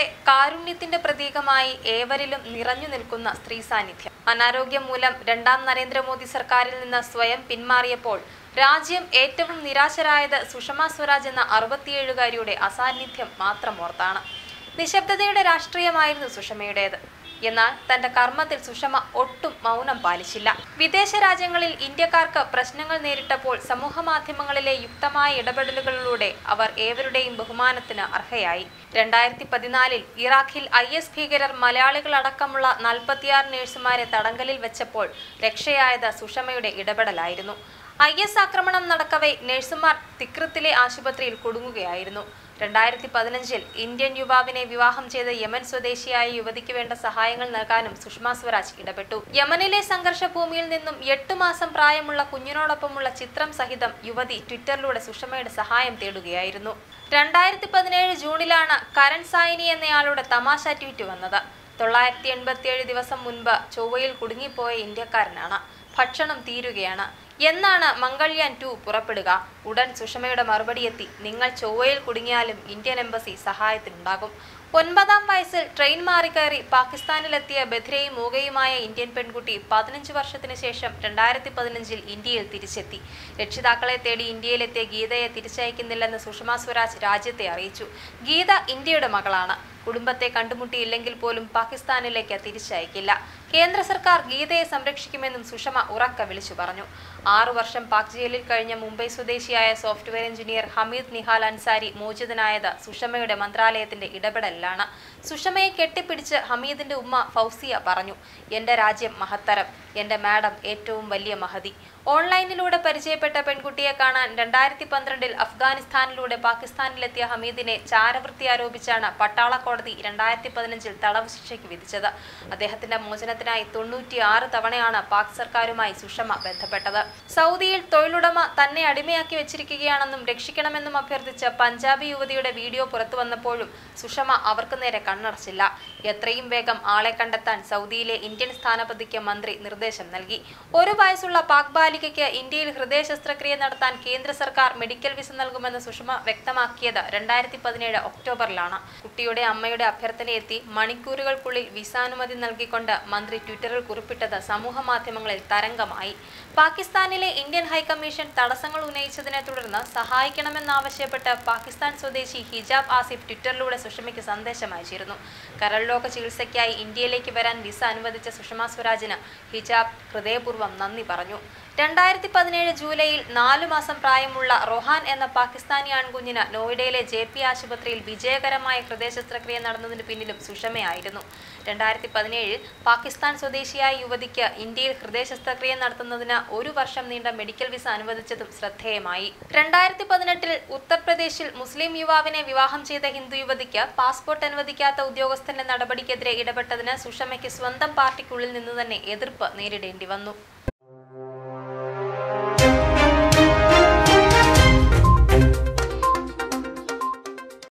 കാരുണ്യത്തിന്റെ പ്രതീകമായി ഏവരിലും നിറഞ്ഞു നിൽക്കുന്ന സ്ത്രീ സാന്നിധ്യം അനാരോഗ്യം മൂലം രണ്ടാം നരേന്ദ്രമോദി സർക്കാരിൽ നിന്ന് സ്വയം പിന്മാറിയപ്പോൾ രാജ്യം ഏറ്റവും നിരാശരായത് സുഷമ സ്വരാജ് എന്ന അറുപത്തിയേഴുകാരിയുടെ അസാന്നിധ്യം മാത്രം ഓർത്താണ് നിശബ്ദതയുടെ രാഷ്ട്രീയമായിരുന്നു സുഷമയുടേത് എന്നാൽ തന്റെ കർമ്മത്തിൽ സുഷമ ഒട്ടും മൗനം പാലിച്ചില്ല വിദേശ രാജ്യങ്ങളിൽ ഇന്ത്യക്കാർക്ക് പ്രശ്നങ്ങൾ നേരിട്ടപ്പോൾ സമൂഹ മാധ്യമങ്ങളിലെ യുക്തമായ ഇടപെടലുകളിലൂടെ അവർ ഏവരുടെയും ബഹുമാനത്തിന് അർഹയായി രണ്ടായിരത്തി പതിനാലിൽ ഇറാഖിൽ ഐ എസ് ഭീകരർ മലയാളികളടക്കമുള്ള നാൽപ്പത്തിയാറ് നഴ്സുമാരെ തടങ്കലിൽ വെച്ചപ്പോൾ രക്ഷയായത് സുഷമയുടെ ഇടപെടലായിരുന്നു ഐ എസ് ആക്രമണം നടക്കവെ നഴ്സുമാർ തിക്രത്തിലെ ആശുപത്രിയിൽ കുടുങ്ങുകയായിരുന്നു രണ്ടായിരത്തി പതിനഞ്ചിൽ ഇന്ത്യൻ യുവാവിനെ വിവാഹം ചെയ്ത യമൻ സ്വദേശിയായ യുവതിക്ക് വേണ്ട സഹായങ്ങൾ നൽകാനും സുഷമ സ്വരാജ് ഇടപെട്ടു യമനിലെ സംഘർഷ ഭൂമിയിൽ നിന്നും എട്ട് മാസം പ്രായമുള്ള കുഞ്ഞിനോടൊപ്പമുള്ള ചിത്രം സഹിതം യുവതി ട്വിറ്ററിലൂടെ സുഷമയുടെ സഹായം തേടുകയായിരുന്നു രണ്ടായിരത്തി പതിനേഴ് ജൂണിലാണ് കരൺ സായിനി എന്നയാളുടെ തമാശ ട്വീറ്റ് വന്നത് തൊള്ളായിരത്തി എൺപത്തിയേഴ് ദിവസം മുൻപ് ചൊവ്വയിൽ കുടുങ്ങിപ്പോയ ഇന്ത്യക്കാരനാണ് ഭക്ഷണം തീരുകയാണ് എന്നാണ് മംഗൾയാൻ ടു പുറപ്പെടുക ഉടൻ സുഷമയുടെ മറുപടിയെത്തി നിങ്ങൾ ചൊവ്വയിൽ കുടുങ്ങിയാലും ഇന്ത്യൻ എംബസി സഹായത്തിനുണ്ടാകും ഒൻപതാം വയസ്സിൽ ട്രെയിൻ മാറിക്കയറി പാകിസ്ഥാനിലെത്തിയ ബധിരയും മൂകയുമായ ഇന്ത്യൻ പെൺകുട്ടി പതിനഞ്ച് വർഷത്തിന് ശേഷം രണ്ടായിരത്തി പതിനഞ്ചിൽ ഇന്ത്യയിൽ തിരിച്ചെത്തി രക്ഷിതാക്കളെ തേടി ഇന്ത്യയിലെത്തിയ ഗീതയെ തിരിച്ചയക്കുന്നില്ലെന്ന് സുഷമ സ്വരാജ് രാജ്യത്തെ അറിയിച്ചു ഗീത ഇന്ത്യയുടെ മകളാണ് കുടുംബത്തെ കണ്ടുമുട്ടിയില്ലെങ്കിൽ പോലും പാകിസ്ഥാനിലേക്ക് തിരിച്ചയക്കില്ല കേന്ദ്ര സർക്കാർ ഗീതയെ സംരക്ഷിക്കുമെന്നും സുഷമ ഉറക്ക വിളിച്ചു പറഞ്ഞു ആറു വർഷം പാക് ജയിലിൽ കഴിഞ്ഞ മുംബൈ സ്വദേശിയായ സോഫ്റ്റ്വെയർ എഞ്ചിനീയർ ഹമീദ് നിഹാൽ അൻസാരി മോചിതനായത് സുഷമയുടെ മന്ത്രാലയത്തിന്റെ ഇടപെടലിലാണ് സുഷമയെ കെട്ടിപ്പിടിച്ച് ഹമീദിന്റെ ഉമ്മ ഫൗസിയ പറഞ്ഞു എന്റെ രാജ്യം മഹത്തരം എന്റെ മാഡം ഏറ്റവും വലിയ മഹതി ഓൺലൈനിലൂടെ പരിചയപ്പെട്ട പെൺകുട്ടിയെ കാണാൻ രണ്ടായിരത്തി പന്ത്രണ്ടിൽ അഫ്ഗാനിസ്ഥാനിലൂടെ പാകിസ്ഥാനിലെത്തിയ ഹമീദിനെ ചാരവൃത്തി ആരോപിച്ചാണ് പട്ടാള കോടതി രണ്ടായിരത്തി പതിനഞ്ചിൽ തടവ് ശിക്ഷയ്ക്ക് വിധിച്ചത് അദ്ദേഹത്തിന്റെ മോചനത്തിനായി തൊണ്ണൂറ്റിയാറ് തവണയാണ് പാക് സർക്കാരുമായി സുഷമ ബന്ധപ്പെട്ടത് സൗദിയിൽ തൊഴിലുടമ തന്നെ അടിമയാക്കി വെച്ചിരിക്കുകയാണെന്നും രക്ഷിക്കണമെന്നും അഭ്യർത്ഥിച്ച് പഞ്ചാബി യുവതിയുടെ വീഡിയോ പുറത്തു വന്നപ്പോഴും സുഷമ അവർക്ക് നേരെ കണ്ണടച്ചില്ല എത്രയും വേഗം ആളെ കണ്ടെത്താൻ സൗദിയിലെ ഇന്ത്യൻ സ്ഥാനപതിക്ക് മന്ത്രി നിർദ്ദേശം നൽകി ഒരു വയസ്സുള്ള പാക് ബാലികയ്ക്ക് ഇന്ത്യയിൽ ഹൃദയ ശസ്ത്രക്രിയ നടത്താൻ കേന്ദ്ര സർക്കാർ മെഡിക്കൽ വിസ നൽകുമെന്ന് സുഷമ വ്യക്തമാക്കിയത് രണ്ടായിരത്തി പതിനേഴ് ഒക്ടോബറിലാണ് കുട്ടിയുടെ അമ്മയുടെ അഭ്യർത്ഥനയെത്തി മണിക്കൂറുകൾക്കുള്ളിൽ വിസാനുമതി നൽകിക്കൊണ്ട് മന്ത്രി ട്വിറ്ററിൽ കുറിപ്പിട്ടത് സമൂഹ മാധ്യമങ്ങളിൽ തരംഗമായി പാകിസ്ഥാനിലെ ഇന്ത്യൻ ഹൈക്കമ്മീഷൻ തടസ്സങ്ങൾ ഉന്നയിച്ചതിനെ തുടർന്ന് സഹായിക്കണമെന്നാവശ്യപ്പെട്ട് പാകിസ്ഥാൻ സ്വദേശി ഹിജാബ് ആസിഫ് ട്വിറ്ററിലൂടെ സുഷമയ്ക്ക് സന്ദേശം അയച്ചിരുന്നു കരൾലോക ചികിത്സയ്ക്കായി ഇന്ത്യയിലേക്ക് വരാൻ വിസ അനുവദിച്ച സുഷമ സ്വരാജിന് ഹിജാബ് ഹൃദയപൂർവ്വം നന്ദി പറഞ്ഞു രണ്ടായിരത്തി പതിനേഴ് ജൂലൈയിൽ നാലു മാസം പ്രായമുള്ള റൊഹാൻ എന്ന പാകിസ്ഥാനി ആൺകുഞ്ഞിന് നോയിഡയിലെ ജെ പി ആശുപത്രിയിൽ വിജയകരമായ ഹൃദയ ശസ്ത്രക്രിയ നടന്നതിന് പിന്നിലും സുഷമയായിരുന്നു രണ്ടായിരത്തി പതിനേഴിൽ പാകിസ്ഥാൻ സ്വദേശിയായ യുവതിക്ക് ഇന്ത്യയിൽ ഹൃദയ ശസ്ത്രക്രിയ നടത്തുന്നതിന് ഒരു വർഷം നീണ്ട മെഡിക്കൽ വിസ അനുവദിച്ചതും ശ്രദ്ധേയമായി രണ്ടായിരത്തി പതിനെട്ടിൽ ഉത്തർപ്രദേശിൽ മുസ്ലിം യുവാവിനെ വിവാഹം ചെയ്ത ഹിന്ദു യുവതിക്ക് പാസ്പോർട്ട് അനുവദിക്കാത്ത ഉദ്യോഗസ്ഥന്റെ നടപടിക്കെതിരെ ഇടപെട്ടതിന് സുഷമയ്ക്ക് സ്വന്തം പാർട്ടിക്കുള്ളിൽ നിന്ന് തന്നെ എതിർപ്പ് നേരിടേണ്ടി വന്നു